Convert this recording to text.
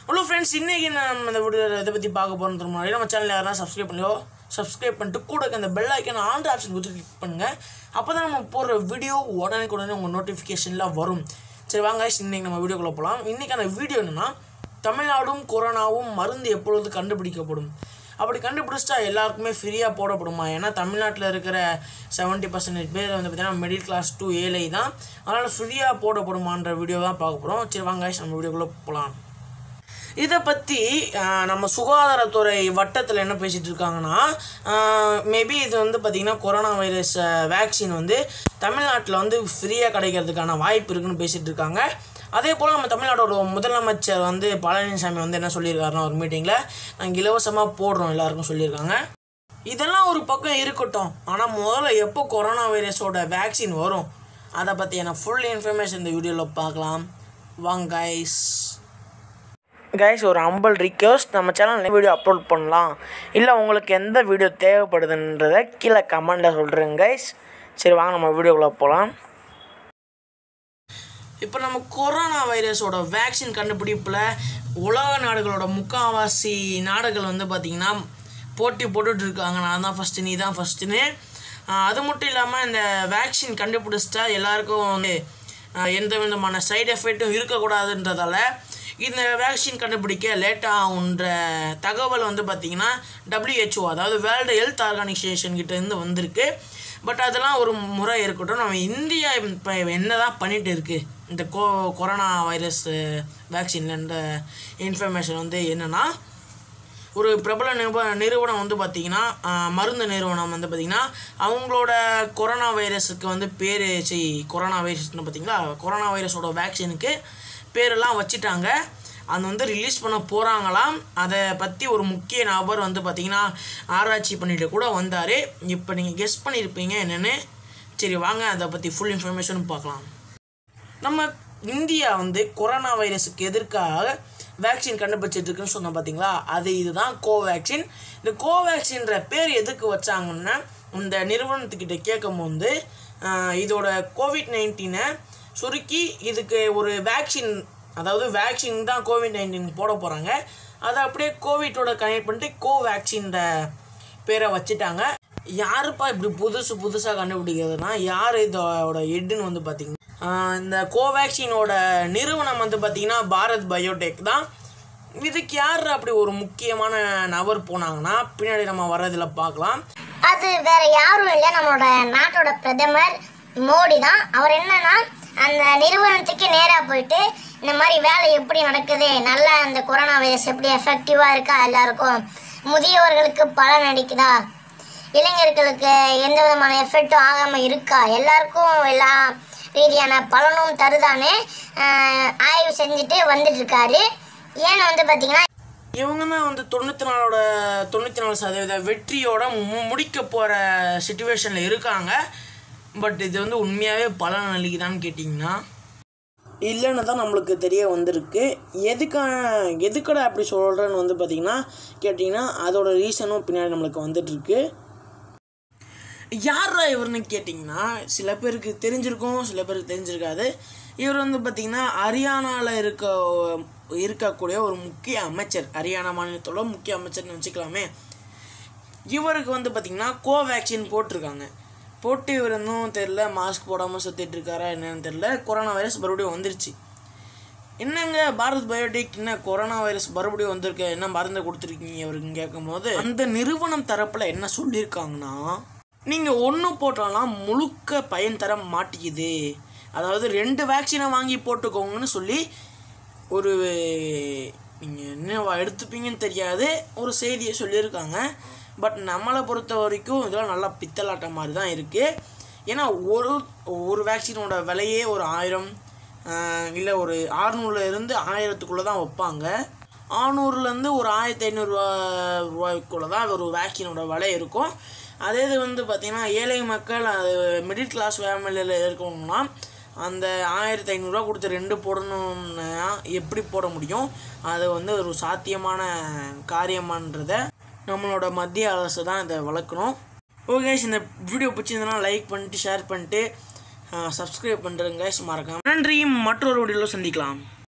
hello friends இன்றைக்கி நம்ம இந்த வீடியோ இதை பற்றி பார்க்க போகிறோம் முன்னாடி நம்ம சேனல் யாரா சப்ஸ்கிரைப் பண்ணியோ சப்ஸ்கிரைப் பண்ணிட்டு கூட இருக்க அந்த பெல் ஐக்கன் ஆன் ஆப்ஷன் கொடுத்து கிளிக் பண்ணுங்கள் அப்போ தான் நம்ம போடுற வீடியோ உடனே உடனே உங்கள் நோட்டிஃபிகேஷனில் வரும் சரி வாங்க guys, இன்னைக்கு நம்ம வீடியோக்குள்ளே போகலாம் இன்றைக்கான வீடியோ என்னென்னா தமிழ்நாடும் கொரோனாவும் மருந்து எப்பொழுது கண்டுபிடிக்கப்படும் அப்படி கண்டுபிடிச்சிட்டா எல்லாருக்குமே ஃப்ரீயாக போடப்படுமா ஏன்னா தமிழ்நாட்டில் இருக்கிற செவன்ட்டி பர்சன்டேஜ் பேர் வந்து பார்த்தீங்கன்னா மிடில் கிளாஸ் டூ ஏழை தான் அதனால் ஃப்ரீயாக போடப்படுமான்ற வீடியோ தான் பார்க்க போகிறோம் சரி வாங்க guys, நம்ம வீடியோக்குள்ளே போகலாம் இதை பற்றி நம்ம சுகாதாரத்துறை வட்டத்தில் என்ன பேசிகிட்டு இருக்காங்கன்னா மேபி இது வந்து பார்த்திங்கன்னா கொரோனா வைரஸ் வேக்சின் வந்து தமிழ்நாட்டில் வந்து ஃப்ரீயாக கிடைக்கிறதுக்கான வாய்ப்பு இருக்குன்னு பேசிகிட்டு இருக்காங்க அதே போல் நம்ம தமிழ்நாட்டோட முதலமைச்சர் வந்து பழனிசாமி வந்து என்ன சொல்லியிருக்காருன்னா ஒரு மீட்டிங்கில் நாங்கள் இலவசமாக போடுறோம் எல்லாருக்கும் சொல்லியிருக்காங்க இதெல்லாம் ஒரு பக்கம் இருக்கட்டும் ஆனால் முதல்ல எப்போ கொரோனா வைரஸோட வேக்சின் வரும் அதை பற்றியான ஃபுல் இன்ஃபர்மேஷன் இந்த வீடியோவில் பார்க்கலாம் வாங்க கைஸ் கைஸ் ஒரு அம்பல் ரிக்வஸ்ட் நம்ம சேனல் வீடியோ அப்லோட் பண்ணலாம் இல்லை உங்களுக்கு எந்த வீடியோ தேவைப்படுதுன்றதை கீழே கமெண்டில் சொல்கிறேங்க கைஸ் சரி வாங்க நம்ம வீடியோக்குள்ளே போகலாம் இப்போ நம்ம கொரோனா வைரஸோட வேக்சின் கண்டுபிடிப்பில் உலக நாடுகளோட முக்கால்வாசி நாடுகள் வந்து பார்த்திங்கன்னா போட்டி போட்டுட்டு இருக்காங்க நான் தான் ஃபஸ்ட்டு நீ தான் ஃபஸ்ட்டுன்னு அது மட்டும் இல்லாமல் இந்த வேக்சின் கண்டுபிடிச்சிட்டா எல்லாருக்கும் வந்து ஆஹ், எந்த விதமான சைடு எஃபெக்ட்டும் இருக்கக்கூடாதுன்றதால இந்த வேக்சின் கண்டுபிடிக்க லேட் ஆகுன்ற தகவல் வந்து பார்த்திங்கன்னா WHO அதாவது வேர்ல்டு ஹெல்த் ஆர்கனைசேஷன் கிட்ட இருந்து வந்திருக்கு பட் அதெல்லாம் ஒரு முறை இருக்கட்டும் நம்ம இந்தியா இப்போ என்ன தான் பண்ணிட்டு இருக்கு இந்த கோ கொரோனா வைரஸ் வேக்சின்ன்ற இன்ஃபர்மேஷன் வந்து என்னென்னா ஒரு பிரபல நிறுவ நிறுவனம் வந்து பார்த்திங்கன்னா ஆஹ், மருந்து நிறுவனம் வந்து பார்த்திங்கன்னா அவங்களோட கொரோனா வைரஸுக்கு வந்து பேர் சி கொரோனா வைரஸ்னு பார்த்தீங்களா கொரோனா வைரஸோட வேக்சினுக்கு பேரெல்லாம் வச்சுட்டாங்க அது வந்து ரிலீஸ் பண்ண போகிறாங்களாம் அதை பற்றி ஒரு முக்கிய நபர் வந்து பார்த்திங்கன்னா ஆராய்ச்சி பண்ணிட்டு கூட வந்தார் இப்போ நீங்கள் கெஸ் பண்ணியிருப்பீங்க என்னென்னு சரி வாங்க அதை பற்றி ஃபுல் இன்ஃபர்மேஷன் பார்க்கலாம் நம்ம இந்தியா வந்து கொரோனா வைரஸுக்கு எதிர்க்காக வேக்சின் கண்டுபிடிச்சிட்டு இருக்குன்னு சொன்னோம் பார்த்தீங்களா அது இதுதான் கோவேக்சின் இந்த கோவேக்சின்ற பேர் எதுக்கு வச்சாங்கன்னா இந்த நிறுவனத்துக்கிட்ட கேட்கும்போது ஆஹ், இதோட கோவிட் நைன்டீனை சுருக்கி இதுக்கு ஒரு வேக்சின் அதாவது வேக்சின் தான் கோவிட் நைன்டீன் போட போகிறாங்க அதை அப்படியே கோவிட்டோட கனெக்ட் பண்ணிட்டு கோவேக்சின்ற பேரை வச்சுட்டாங்க யாருப்பா இப்படி புதுசு புதுசாக கண்டுபிடிக்கிறதுனா யார் இதோட ஹெட்டுன்னு வந்து பார்த்தீங்கன்னா ஆஹ் இந்த கோவேக்சினோட நிறுவனம் வந்து பார்த்தீங்கன்னா பாரத் பயோடெக் தான் இதுக்கு யார் அப்படி ஒரு முக்கியமான நபர் போனாங்கன்னா பின்னாடி நம்ம வர்றதில் பார்க்கலாம் அது வேற யாரும் இல்லை நம்மளோட நாட்டோட பிரதமர் மோடி தான் அவர் என்னன்னா அந்த நிறுவனத்துக்கு நேராக போயிட்டு இந்த மாதிரி வேலை எப்படி நடக்குது நல்லா அந்த கொரோனா வைரஸ் எப்படி எஃபெக்டிவாக இருக்கா எல்லாருக்கும் முதியவர்களுக்கு பலன் அடிக்குதா இளைஞர்களுக்கு எந்த விதமான எஃபெக்டும் ஆகாமல் இருக்கா எல்லாருக்கும் எல்லா ரீதியான பலனும் தருதான்னு ஆஹ், ஆய்வு செஞ்சுட்டு வந்துட்டு இருக்காரு ஏன்னு வந்து பார்த்தீங்கன்னா இவங்க தான் வந்து தொண்ணூற்றி நாலோட தொண்ணூற்றி நாலு சதவீத வெற்றியோட மு முடிக்க போகிற சுச்சுவேஷனில் இருக்காங்க பட் இது வந்து உண்மையாகவே பலன் அளிக்குதான்னு கேட்டிங்கன்னா இல்லைன்னு தான் நம்மளுக்கு தெரிய வந்திருக்கு எதுக்கான எதுக்கடா அப்படி சொல்கிறேன்னு வந்து பார்த்திங்கன்னா கேட்டிங்கன்னா அதோட ரீசனும் பின்னாடி நம்மளுக்கு வந்துட்டுருக்கு யாரா இவர்னு கேட்டிங்கன்னா சில பேருக்கு தெரிஞ்சிருக்கும் சில பேருக்கு தெரிஞ்சிருக்காது இவர் வந்து பார்த்திங்கன்னா ஹரியானாவில் இருக்க இருக்கக்கூடிய ஒரு முக்கிய அமைச்சர் ஹரியானா மாநிலத்தோட முக்கிய அமைச்சர்னு வச்சுக்கலாமே இவருக்கு வந்து பார்த்திங்கன்னா கோவேக்சின் போட்டிருக்காங்க போட்டு இவர் இன்னும் தெரில மாஸ்க் போடாமல் சுற்றிட்டு இருக்காரா என்னன்னு தெரில கொரோனா வைரஸ் மறுபடியும் வந்துருச்சு என்னங்க பாரத் பயோடெக் என்ன கொரோனா வைரஸ் மறுபடியும் வந்திருக்க என்ன மருந்து கொடுத்துருக்கீங்க அவருக்கு கேட்கும்போது அந்த நிறுவனம் தரப்பில் என்ன சொல்லியிருக்காங்கன்னா நீங்கள் ஒன்று போட்டாலாம் முழுக்க பயன் தர மாட்டேங்குது அதாவது ரெண்டு வேக்சினை வாங்கி போட்டுக்கோங்கன்னு சொல்லி ஒரு நீங்கள் என்ன எடுத்துப்பீங்கன்னு தெரியாது ஒரு செய்தியை சொல்லியிருக்காங்க பட் நம்மளை பொறுத்த வரைக்கும் இதெல்லாம் நல்லா பித்தலாட்டம் மாதிரி தான் இருக்குது ஏன்னா ஒரு ஒரு வேக்சினோட விலையே ஒரு ஆயிரம் இல்லை ஒரு ஆறுநூறுலேருந்து ஆயிரத்துக்குள்ளே தான் வைப்பாங்க ஆறுநூறுலேருந்து ஒரு ஆயிரத்தி ஐநூறுரூவா ரூபாய்க்குள்ளே தான் ஒரு வேக்சினோட விலை இருக்கும் அதே இது வந்து பார்த்திங்கன்னா ஏழை மக்கள் அது மிடில் கிளாஸ் ஃபேமிலியில் இருக்கவங்கன்னா அந்த ஆயிரத்தி ஐநூறுரூவா கொடுத்து ரெண்டு போடணும்னா எப்படி போட முடியும் அது வந்து ஒரு சாத்தியமான காரியமான்றதை நம்மளோட மத்திய அரசு தான் இதை வளர்க்கணும் ஓகே இந்த வீடியோ பிடிச்சிருந்தனா லைக் பண்ணிட்டு ஷேர் பண்ணிட்டு சப்ஸ்கிரைப் பண்ணுறேங்க மறக்காம நன்றி மற்றொரு வீடியோவில் சந்திக்கலாம்